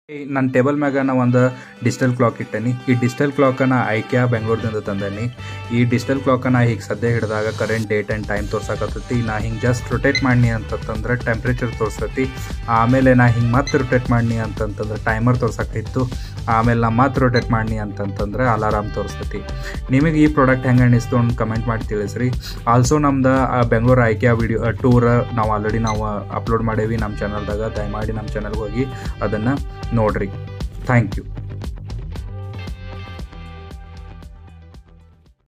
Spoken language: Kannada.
ನನ್ನ ಟೇಬಲ್ ಮ್ಯಾಗ ನಾ ಒಂದು ಡಿಜಿಟಲ್ ಕ್ಲಾಕ್ ಇಟ್ಟೇನಿ ಈ ಡಿಜಿಟಲ್ ಕ್ಲಾಕನ್ನು ಐಕ್ಯಾ ಬೆಂಗಳೂರಿಂದ ತಂದೇನಿ ಈ ಡಿಜಿಟಲ್ ಕ್ಲಾಕನ್ನು ಹೀಗೆ ಸದ್ಯ ಹಿಡಿದಾಗ ಕರೆಂಟ್ ಡೇಟ್ ಆ್ಯಂಡ್ ಟೈಮ್ ತೋರ್ಸಕತ್ತೈತಿ ನಾ ಹಿಂಗೆ ಜಸ್ಟ್ ರೊಟೇಟ್ ಮಾಡಿ ಅಂತಂತಂದ್ರೆ ಟೆಂಪ್ರೇಚರ್ ತೋರಿಸ್ತೈತಿ ಆಮೇಲೆ ನಾ ಹಿಂಗೆ ಮತ್ತೆ ರೊಟೇಟ್ ಮಾಡಿ ಅಂತಂತಂದ್ರೆ ಟೈಮರ್ ತೋರ್ಸಕ್ತಿತ್ತು ಆಮೇಲೆ ನಾ ಮತ್ತೆ ರೊಟೇಟ್ ಮಾಡಿ ಅಂತಂತಂದ್ರೆ ಅಲಾರಾಮ್ ತೋರಿಸ್ತೈತಿ ನಿಮಗೆ ಈ ಪ್ರಾಡಕ್ಟ್ ಹೆಂಗೆ ಅನಿಸ್ತು ಅಂತ ಕಮೆಂಟ್ ಮಾಡಿ ತಿಳಿಸ್ರಿ ಆಲ್ಸೋ ನಮ್ದು ಬೆಂಗಳೂರು ಐಕ್ಯಾ ವಿಡಿಯೋ ಟೂರ್ ನಾವು ಆಲ್ರೆಡಿ ನಾವು ಅಪ್ಲೋಡ್ ಮಾಡೇವಿ ನಮ್ಮ ಚಾನಲ್ದಾಗ ದಯಮಾಡಿ ನಮ್ಮ ಚಾನಲ್ಗೆ ಹೋಗಿ ಅದನ್ನು ನೋಡ್ರಿ ಥ್ಯಾಂಕ್ ಯು